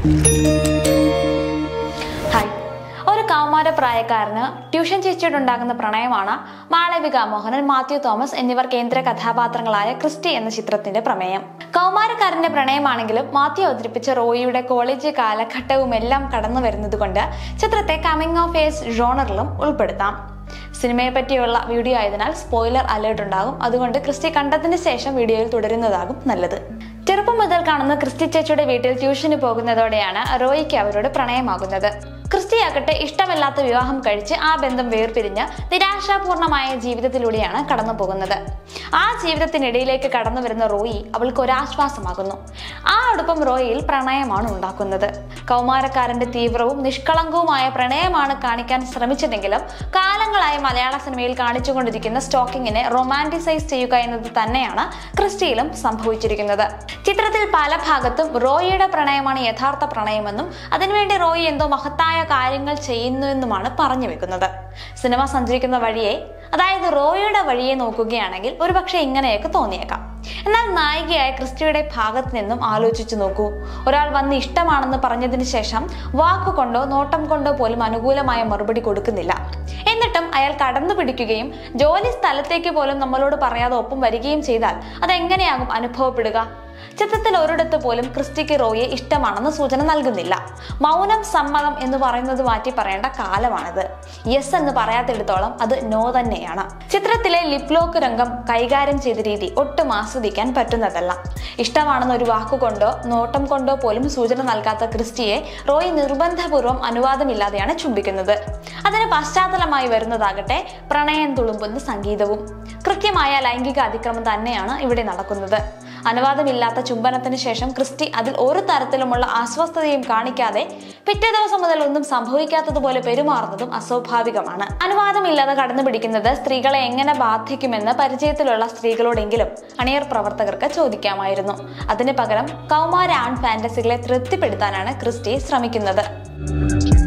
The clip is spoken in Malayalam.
ഹായ് ഒരു കൗമാരപ്രായക്കാരന് ട്യൂഷൻ ചേച്ചിയോട് ഉണ്ടാകുന്ന പ്രണയമാണ് മാളവിക മോഹനൻ മാത്യു തോമസ് എന്നിവർ കേന്ദ്ര കഥാപാത്രങ്ങളായ ക്രിസ്റ്റി എന്ന ചിത്രത്തിന്റെ പ്രമേയം കൗമാരക്കാരന്റെ പ്രണയമാണെങ്കിലും മാത്യു അവതരിപ്പിച്ച റോയിയുടെ കോളേജ് കാലഘട്ടവും എല്ലാം കടന്നു വരുന്നത് കൊണ്ട് ചിത്രത്തെ കമ്മിങ് ഓഫ് ഏജ് ജോണറിലും ഉൾപ്പെടുത്താം സിനിമയെ പറ്റിയുള്ള വീഡിയോ ആയതിനാൽ സ്പോയിലർ അലേർട്ട് ഉണ്ടാകും അതുകൊണ്ട് ക്രിസ്റ്റി കണ്ടതിന് ശേഷം വീഡിയോയിൽ തുടരുന്നതാകും നല്ലത് ചെറുപ്പം മുതൽ കാണുന്ന ക്രിസ്റ്റി ചേച്ചിയുടെ വീട്ടിൽ ട്യൂഷന് പോകുന്നതോടെയാണ് റോയിക്ക് അവരോട് പ്രണയമാകുന്നത് ക്രിസ്റ്റിയാകട്ടെ ഇഷ്ടമല്ലാത്ത വിവാഹം കഴിച്ച് ആ ബന്ധം വേർപിരിഞ്ഞ് നിരാശാപൂർണമായ ജീവിതത്തിലൂടെയാണ് കടന്നു പോകുന്നത് ആ ജീവിതത്തിനിടയിലേക്ക് കടന്നു വരുന്ന റോയി അവൾക്ക് ഒരാശ്വാസമാകുന്നു ആ അടുപ്പം റോയിയിൽ പ്രണയമാണ് ഉണ്ടാക്കുന്നത് കൗമാരക്കാരന്റെ തീവ്രവും നിഷ്കളങ്കവുമായ പ്രണയമാണ് കാണിക്കാൻ ശ്രമിച്ചതെങ്കിലും കാലങ്ങളായി മലയാള സിനിമയിൽ കാണിച്ചുകൊണ്ടിരിക്കുന്ന സ്റ്റോക്കിങ്ങിനെ റൊമാൻറ്റിസൈസ് ചെയ്യുക എന്നത് തന്നെയാണ് ക്രിസ്റ്റിയിലും സംഭവിച്ചിരിക്കുന്നത് ചിത്രത്തിൽ പല ഭാഗത്തും റോയിയുടെ പ്രണയമാണ് യഥാർത്ഥ പ്രണയമെന്നും അതിനുവേണ്ടി റോയി എന്തോ മഹത്തായ കാര്യങ്ങൾ ചെയ്യുന്നുവെന്നുമാണ് പറഞ്ഞു വെക്കുന്നത് സിനിമ സഞ്ചരിക്കുന്ന വഴിയെ അതായത് റോയിയുടെ വഴിയെ നോക്കുകയാണെങ്കിൽ ഒരുപക്ഷെ ഇങ്ങനെയൊക്കെ തോന്നിയേക്കാം എന്നാൽ നായികയായ ക്രിസ്റ്റിയുടെ ഭാഗത്ത് നിന്നും ആലോചിച്ചു നോക്കൂ ഒരാൾ വന്ന് ഇഷ്ടമാണെന്ന് പറഞ്ഞതിന് ശേഷം വാക്കുകൊണ്ടോ നോട്ടം കൊണ്ടോ പോലും അനുകൂലമായ മറുപടി കൊടുക്കുന്നില്ല എന്നിട്ടും അയാൾ കടന്നു പിടിക്കുകയും ജോലി സ്ഥലത്തേക്ക് പോലും നമ്മളോട് പറയാതെ ഒപ്പം വരികയും ചെയ്താൽ അതെങ്ങനെയാകും അനുഭവപ്പെടുക ചിത്രത്തിൽ ഒരിടത്ത് പോലും ക്രിസ്റ്റിക്ക് റോയെ ഇഷ്ടമാണെന്ന് സൂചന നൽകുന്നില്ല മൗനം സമ്മതം എന്ന് പറയുന്നത് മാറ്റി പറയേണ്ട കാലമാണിത് യെസ് എന്ന് പറയാത്തിടത്തോളം അത് നോ തന്നെയാണ് ചിത്രത്തിലെ ലിപ് ലോക്ക് രംഗം കൈകാര്യം ചെയ്ത രീതി ഒട്ടും ആസ്വദിക്കാൻ പറ്റുന്നതല്ല ഇഷ്ടമാണെന്ന് ഒരു വാക്കുകൊണ്ടോ നോട്ടം കൊണ്ടോ പോലും സൂചന നൽകാത്ത ക്രിസ്റ്റിയെ റോയ് നിർബന്ധപൂർവ്വം അനുവാദമില്ലാതെയാണ് ചുംബിക്കുന്നത് അതിന് പശ്ചാത്തലമായി വരുന്നതാകട്ടെ പ്രണയം തുളുമ്പുന്ന സംഗീതവും കൃത്യമായ ലൈംഗിക അതിക്രമം തന്നെയാണ് ഇവിടെ നടക്കുന്നത് അനുവാദമില്ലാത്ത ചുംബനത്തിന് ശേഷം ക്രിസ്റ്റി അതിൽ ഒരു തരത്തിലുമുള്ള അസ്വസ്ഥതയും കാണിക്കാതെ പിറ്റേ ദിവസം മുതൽ ഒന്നും സംഭവിക്കാത്തതുപോലെ പെരുമാറുന്നതും അസ്വാഭാവികമാണ് അനുവാദമില്ലാതെ കടന്നു പിടിക്കുന്നത് സ്ത്രീകളെ എങ്ങനെ ബാധിക്കുമെന്ന് പരിചയത്തിലുള്ള സ്ത്രീകളോടെങ്കിലും അണിയർ പ്രവർത്തകർക്ക് ചോദിക്കാമായിരുന്നു അതിന് പകരം കൗമാര ആൺ ഫാന്റസികളെ തൃപ്തിപ്പെടുത്താനാണ് ക്രിസ്റ്റി ശ്രമിക്കുന്നത്